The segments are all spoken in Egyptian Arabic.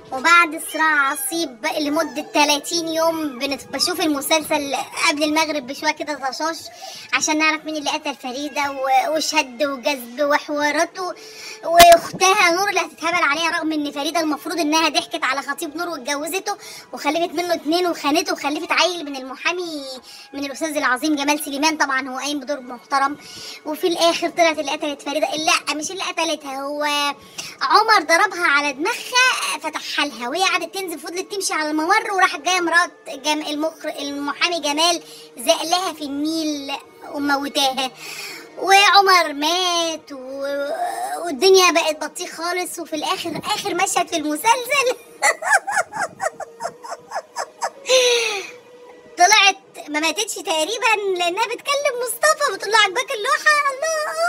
وبعد صراع عصيب لمدة 30 يوم بنت- بشوف المسلسل قبل المغرب بشوية كده طشاش عشان نعرف مين اللي قتل فريدة و- وشد وجذب وحواراته واختها نور اللي هتتهبل عليها رغم ان فريدة المفروض انها ضحكت على خطيب نور واتجوزته وخلفت منه اتنين وخانته وخلفت عيل من المحامي من الاستاذ العظيم جمال سليمان طبعا هو قايم بدور محترم وفي الاخر طلعت اللي قتلت فريدة لا مش اللي قتلتها هو عمر ضربها على دماغها فتحها لها وهي قعدت تنزل فضلت تمشي على الممر وراحت جايه مرات جم... المخر... المحامي جمال زق لها في النيل وموتاها وعمر مات و... والدنيا بقت بطيخ خالص وفي الاخر اخر مشهد في المسلسل طلعت ما ماتتش تقريبا لانها بتكلم مصطفى بتقول له عجباك اللوحه الله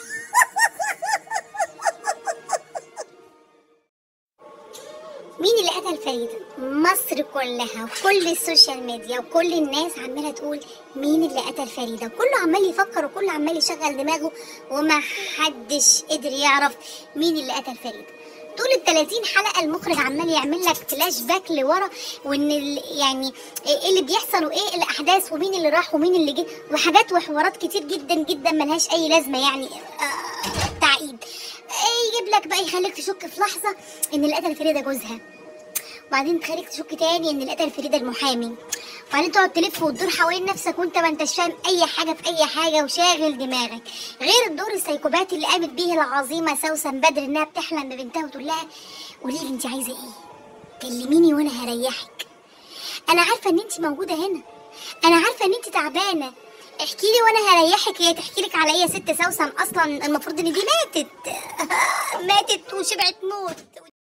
مين اللي قتل فريدة؟ مصر كلها وكل السوشيال ميديا وكل الناس عمالة تقول مين اللي قتل فريدة وكله عمال يفكر وكله عمال يشغل دماغه وما حدش قدر يعرف مين اللي قتل فريدة طول ال 30 حلقة المخرج عمال يعمل لك فلاش باك لورا وان ال- يعني ايه اللي بيحصل وايه الاحداث ومين اللي راح ومين اللي جه وحاجات وحوارات كتير جدا جدا ملهاش اي لازمة يعني آه تعقيد آه، يجيب لك بقى يخليك تشك في لحظة ان اللي قتل فريدة جوزها وبعدين تخليك تشك تاني ان اللي قتل فريدة المحامي وبعدين تقعد تلف وتدور حوالين نفسك وانت ما انتش فاهم اي حاجه في اي حاجه وشاغل دماغك غير الدور السايكوباتي اللي قامت بيه العظيمه سوسن بدر انها بتحلم ببنتها وتقول لها قولي لي انت عايزه ايه كلميني وانا هريحك انا عارفه ان انت موجوده هنا انا عارفه ان انت تعبانه احكي لي وانا هريحك هي تحكي لك على ايه يا ست سوسن اصلا المفروض ان دي ماتت ماتت وشبعت موت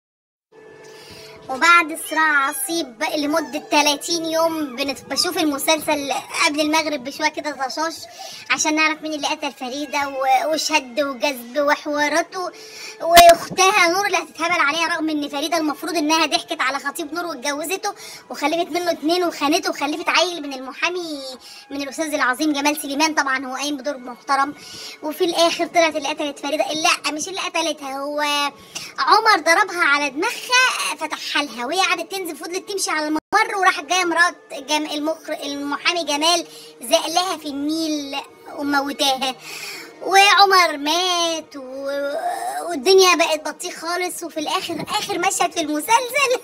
وبعد صراع عصيب لمدة 30 يوم بنت- بشوف المسلسل قبل المغرب بشوية كده طشاش عشان نعرف مين اللي قتل فريدة و- وشد وجذب وحواراته واختها نور اللي هتتهبل عليها رغم ان فريدة المفروض انها ضحكت على خطيب نور واتجوزته وخلفت منه اتنين وخانته وخلفت عيل من المحامي من الاستاذ العظيم جمال سليمان طبعا هو قايم بدور محترم وفي الاخر طلعت اللي قتلت فريدة لا مش اللي قتلتها هو عمر ضربها على دماغها فتحها لها وهي قعدت تنزل فضلت تمشي على الممر وراحت جايه مرات جم... المخر... المحامي جمال زق لها في النيل وموتاها وعمر مات و... والدنيا بقت بطيخ خالص وفي الاخر اخر مشهد في المسلسل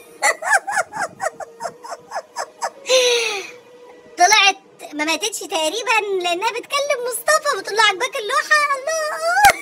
طلعت ما ماتتش تقريبا لانها بتكلم مصطفى بتقول له عجباك اللوحه الله